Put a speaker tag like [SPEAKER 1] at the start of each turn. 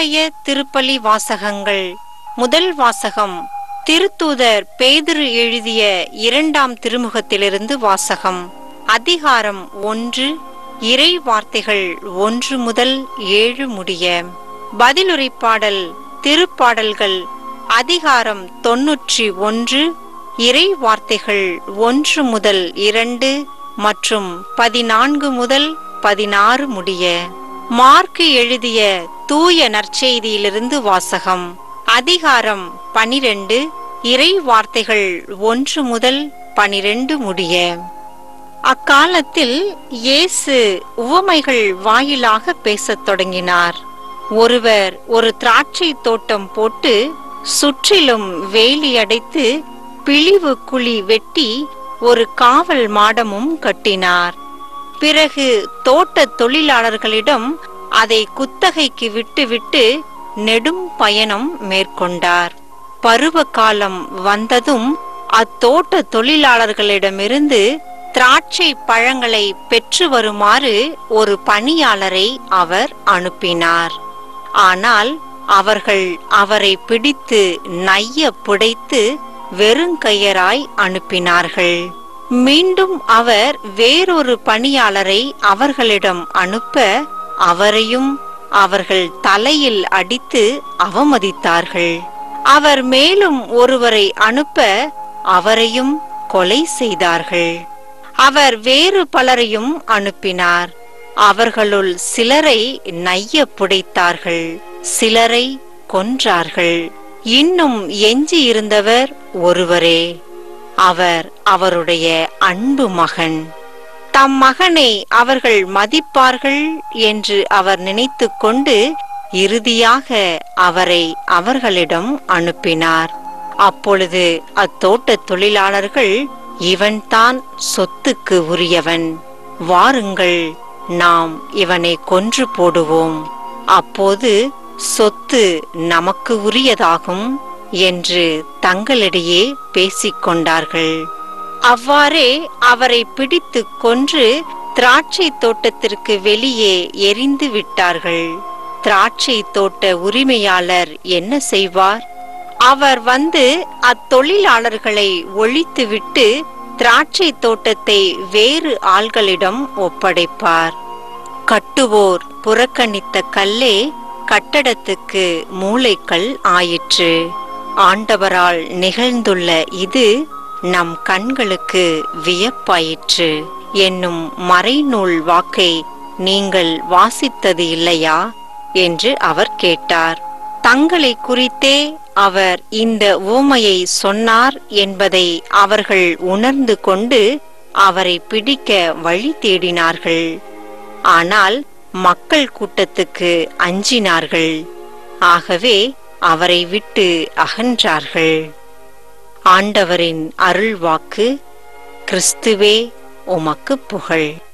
[SPEAKER 1] நாளைய திருப்பலி வாசகங்கள் முதல் வாசகம் திருத்தூதர் பேதுரு எழுதிய இரண்டாம் திருமுகத்திலிருந்து வாசகம் அதிகாரம் ஒன்று இறை வார்த்தைகள் ஒன்று முதல் ஏழு முடிய பதிலுரை பாடல் திருப்பாடல்கள் அதிகாரம் தொன்னூற்றி ஒன்று இறை வார்த்தைகள் ஒன்று முதல் இரண்டு மற்றும் பதினான்கு முதல் பதினாறு முடிய மார்க்கு எழுதிய தூய நற்செய்தியிலிருந்து வாசகம் அதிகாரம் பனிரெண்டு இறை வார்த்தைகள் ஒன்று முதல் பனிரெண்டு முடிய அக்காலத்தில் இயேசு உவமைகள் வாயிலாக பேசத் தொடங்கினார் ஒருவர் ஒரு திராட்சை தோட்டம் போட்டு சுற்றிலும் வேலி அடைத்து பிழிவு குழி வெட்டி ஒரு காவல் மாடமும் கட்டினார் பிறகு தோட்ட தொழிலாளர்களிடம் அதை குத்தகைக்கு விட்டுவிட்டு நெடும் பயணம் மேற்கொண்டார் பருவ காலம் வந்ததும் அத்தோட்ட தொழிலாளர்களிடமிருந்து திராட்சை பழங்களை பெற்று வருமாறு ஒரு பணியாளரை அவர் அனுப்பினார் ஆனால் அவர்கள் அவரை பிடித்து நைய புடைத்து வெறுங்கையராய் அனுப்பினார்கள் மீண்டும் அவர் வேறொரு பணியாளரை அவர்களிடம் அனுப்ப அவரையும் அவர்கள் தலையில் அடித்து அவமதித்தார்கள் அவர் மேலும் ஒருவரை அனுப்ப அவரையும் கொலை செய்தார்கள் அவர் வேறு பலரையும் அனுப்பினார் அவர்களுள் சிலரை நைய புடைத்தார்கள் சிலரை கொன்றார்கள் இன்னும் எஞ்சி இருந்தவர் ஒருவரே அவர் அவருடைய அன்பு மகன் தம் மகனை அவர்கள் மதிப்பார்கள் என்று அவர் நினைத்து கொண்டு இறுதியாக அவரை அவர்களிடம் அனுப்பினார் அப்பொழுது அத்தோட்ட தொழிலாளர்கள் இவன்தான் சொத்துக்கு உரியவன் வாருங்கள் நாம் இவனை கொன்று போடுவோம் அப்போது சொத்து நமக்கு உரியதாகும் என்று தங்களிடையே பேசிக்கொண்டார்கள் அவ்வாறே அவரை பிடித்து கொன்று திராட்சை தோட்டத்திற்கு வெளியே எரிந்து விட்டார்கள் திராட்சை தோட்ட உரிமையாளர் என்ன செய்வார் அவர் வந்து அத்தொழிலாளர்களை ஒழித்துவிட்டு திராட்சை தோட்டத்தை வேறு ஆள்களிடம் ஒப்படைப்பார் கட்டுவோர் புறக்கணித்த கல்லே கட்டடத்துக்கு மூளைக்கல் ஆயிற்று ஆண்டவரால் நிகழ்ந்துள்ள இது நம் கண்களுக்கு வியப்பாயிற்று என்னும் மறைநூல் வாக்கை நீங்கள் வாசித்தது இல்லையா என்று அவர் கேட்டார் தங்களை குறித்தே அவர் இந்த ஊமையை சொன்னார் என்பதை அவர்கள் உணர்ந்து கொண்டு அவரை பிடிக்க வழி தேடினார்கள் ஆனால் மக்கள் கூட்டத்துக்கு அஞ்சினார்கள் ஆகவே அவரை விட்டு அகன்றார்கள் ஆண்டவரின் அருள்வாக்கு கிறிஸ்துவே உமக்கு புகழ்